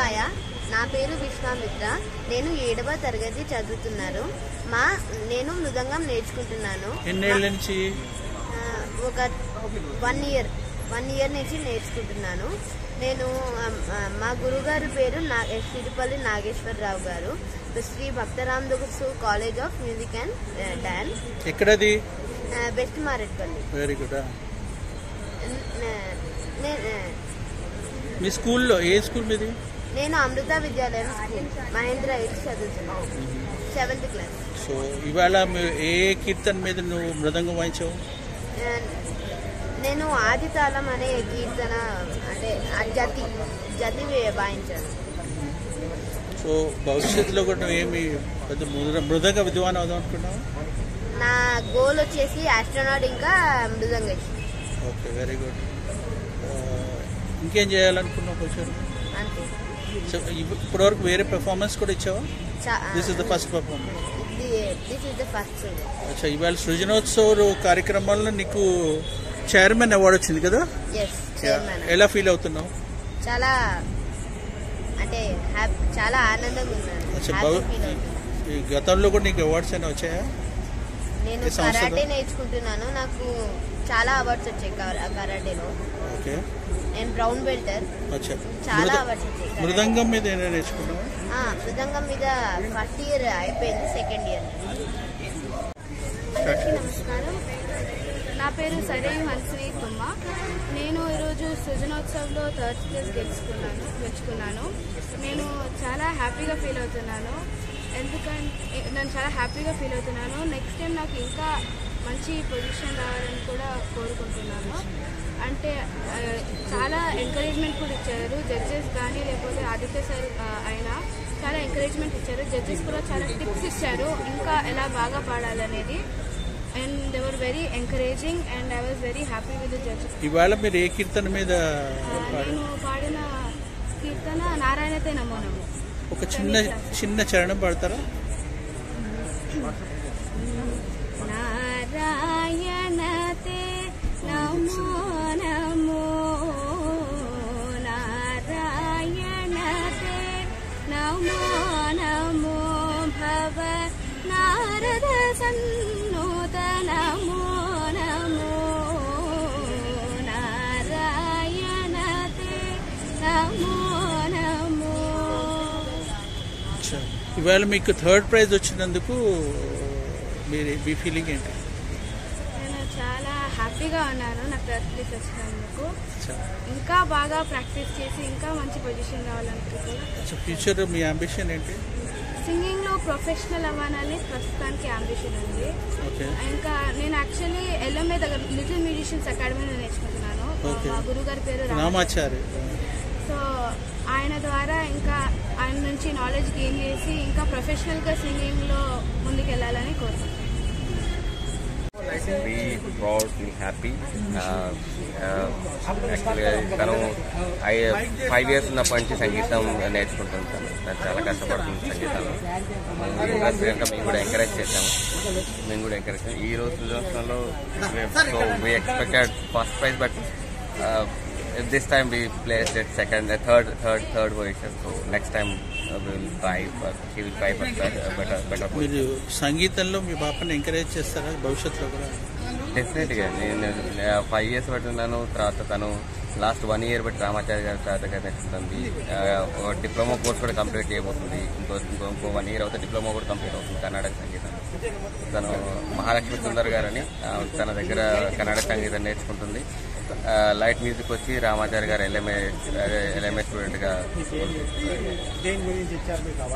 శివాయ నా పేరు విశ్వామిత్ర నేను ఏడవ తరగతి చదువుతున్నాను మా నేను మృదంగం నేర్చుకుంటున్నాను ఎన్నేళ్ళ నుంచి ఆ, ఒక వన్ ఇయర్ వన్ ఇయర్ నుంచి నేర్చుకుంటున్నాను నేను ఆ, ఆ, మా గురుగారు పేరు నా సిరిపల్లి నాగేశ్వరరావు గారు Shri Bhaktaram Dugusu college of music and dance ఎక్కడది బెస్ట్ మారెడ్పల్లి వెరీ గుడ్ నే- నే- మీ స్కూల్లో ఏ స్కూల్ మీది నేను అమృత విద్యాలయం స్కూల్ మహేంద్ర ఎయిట్ చదువుతున్నాను సెవెంత్ క్లాస్ సో ఇవాళ మీ- ఏ కీర్తన మీద నువ్వు మృదంగం వాయించావు ఆ, నేను ఆదితాళం అనే కీర్తన అంటే ఆ జతి జతి వే- వాయించాను సో భవిష్యత్తులో కూడా నువ్వు ఏమి పెద్ద మృద- మృదంగ విద్వాన్ అవుదాం అనుకున్నావు నా గోల్ వచ్చేసి ఆస్ట్రోనాట్ ఇంకా మృదంగేష్ ఓకే వెరీ గుడ్ ఇంకేం చేయాలనుకున్నావు కొంచెం అంతే సో ఇప్- ఇప్పటివరకు వేరే పెర్ఫార్మెన్స్ కూడా ఇచ్చావా this is the first performance this is the first అచ్చా ఇవాళ సృజనోత్సవ కార్యక్రమాల్లో నీకు చైర్మన్ అవార్డు వచ్చింది కదా ఎస్ చైర్మన్ ఎలా ఫీల్ అవుతున్నావు చాలా అంటే హ్యాపీ చాలా ఆనందంగా ఉన్నాను అచ్చా హ్యాపీ భవ- ఫీల్ అవుతుంది ఈ గతంలో కూడా నీకు అవార్డ్స్ అయినా వచ్చాయా నేను ఈ సంవత్సరం? కరాటే నేర్చుకుంటున్నాను నాకు చాలా అవార్డ్స్ వచ్చాయి కరా- కరాటేలో ఓకే నేను బ్రౌన్ బెల్టర్ అచ్చా చాలా మృద- అవార్డ్స్ వచ్చాయి కరాటే. మృదంగం మీద ఏమైనా నేర్చుకున్నావా ఆ, మృదంగం మీద ఫస్ట్ ఇయర్ అయిపోయింది సెకండ్ ఇయర్ అందరికీ నమస్కారం నా పేరు సరైన హన్సిని తుమ్మ నేను ఈరోజు సృజనోత్సవ్లో థర్డ్ ప్లేస్ గెలుచుకున్నాను గెలుచుకున్నాను నేను చాలా హ్యాపీగా ఫీల్ అవుతున్నాను ఎందుకంటే నేను చాలా హ్యాపీగా ఫీల్ అవుతున్నాను నెక్స్ట్ టైం నాకు ఇంకా మంచి పొజిషన్ రావాలని కూడా కోరుకుంటున్నాను అంటే ఆ, చాలా ఎంకరేజ్మెంట్ కూడా ఇచ్చారు జడ్జెస్ కానీ లేకపోతే ఆదిత్య సార్ ఆ, అయినా చాలా ఎంకరేజ్మెంట్ ఇచ్చారు జడ్జెస్ కూడా చాలా టిప్స్ ఇచ్చారు ఇంకా ఎలా బాగా పాడాలనేది and they were very encouraging and I was very happy with the judges ఇవాళ మీరు ఏ కీర్తన మీద పాడారు? నేను పాడిన కీర్తన నారాయణతే నమో నమో ఒక చిన్న చిన్న చరణం పాడతారా నారాయణతే నమో నమో నారాయణతే నమో నమో భవ నారద సన్నూత నమో నమో నారాయణతే నమో నమో అచ్చా. ఇవాళ మీకు థర్డ్ ప్రైజ్ వచ్చినందుకు మీరు మీ ఫీలింగ్ ఏంటి నేను చాలా హ్యాపీగా ఉన్నాను నాకు థర్డ్ ప్లేస్ వచ్చినందుకు అచ్చా. ఇంకా బాగా ప్రాక్టీస్ చేసి ఇంకా మంచి పొజిషన్ రావాలనుకుంటున్నాను అచ్చా ఫ్యూచర్ మీ అంబిషన్ ఏంటి సింగింగ్లో ప్రొఫెషనల్ అవ్వాలని ప్రస్తుతానికి అంబిషన్ ఉంది ఓకే ఇంకా నేను యాక్చువల్లీ ఎల్ఎంఏ దగ్గర లిటిల్ మ్యూజిషియన్స్ అకాడమీలో నేర్చుకుంటున్నాను Okay. మా గురువు గారి పేరు రామ రామాచారి సో ఆయన ద్వారా ఇంకా ఆయన నుంచి నాలెడ్జ్ గెయిన్ చేసి ఇంకా ప్రొఫెషనల్గా సింగింగ్లో ముందుకెళ్ళాలని కోరుకుంటున్నాను be proud, feel happy. Uh, uh, యాక్చువల్గా తను ఐ ఫైవ్ ఇయర్స్ ఉన్నప్పటి నుంచి సంగీతం నేర్చుకుంటుంది తను తను చాలా కష్టపడుతుంది సంగీతంలో ఇంట్రెస్ట్ కనుక మేము కూడా ఎంకరేజ్ చేసాము మేము కూడా ఎంకరేజ్ చేసాము ఈ రోజు సంవత్సరంలో so we expected first prize but this time we place at second third third third position so next time will try for he will try for better better మీరు సంగీతంలో మీ పాపని ఎంకరేజ్ చేస్తారా భవిష్యత్తులో కూడా డెఫినెట్గా నేను ఫైవ్ ఇయర్స్ పట్టున్నాను తర్వాత తను లాస్ట్ వన్ ఇయర్ బట్టి రామాచారి గారి తర్వాత నేర్చుకుంటుంది డిప్లొమా కోర్స్ కూడా కంప్లీట్ చేయబోతుంది ఇంకో ఇంకో ఇంకో వన్ ఇయర్ అవుతే డిప్లొమా కూడా కంప్లీట్ అవుతుంది కర్ణాటక సంగీతం తను మహాలక్ష్మి సుందర్ గారని ఆ, తన దగ్గర కర్ణాటక సంగీతం నేర్చుకుంటుంది ఆ, లైట్ మ్యూజిక్ వచ్చి రామాచారి గారు ఎల్ఎంఏ ఎల్ఎంఏ స్టూడెంట్గా